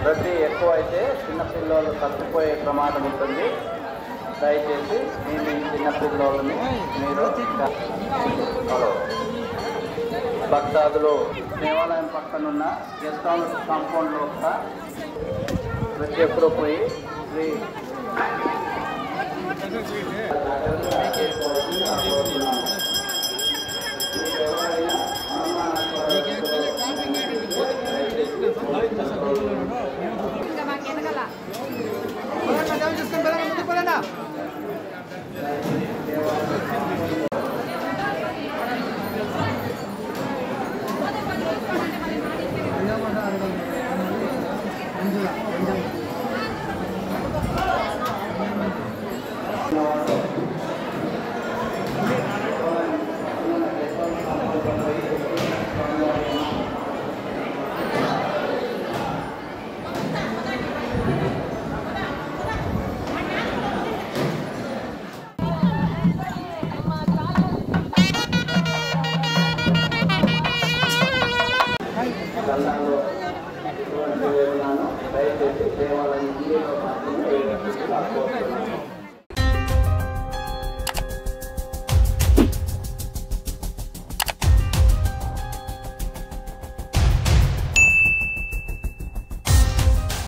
రద్దీ ఎక్కువ అయితే చిన్నపిల్లలు తప్పిపోయే ప్రమాదం ఉంటుంది దయచేసి మీ మీ చిన్నపిల్లలని మీరు హలో భక్తాదులు దేవాలయం పక్కనున్న గెస్ట్ హౌస్ కాంపౌండ్ లోపల ప్రతి ఒక్కరు పోయి శ్రీ మీకు యాక్చువల్లీ ట్రాఫిక్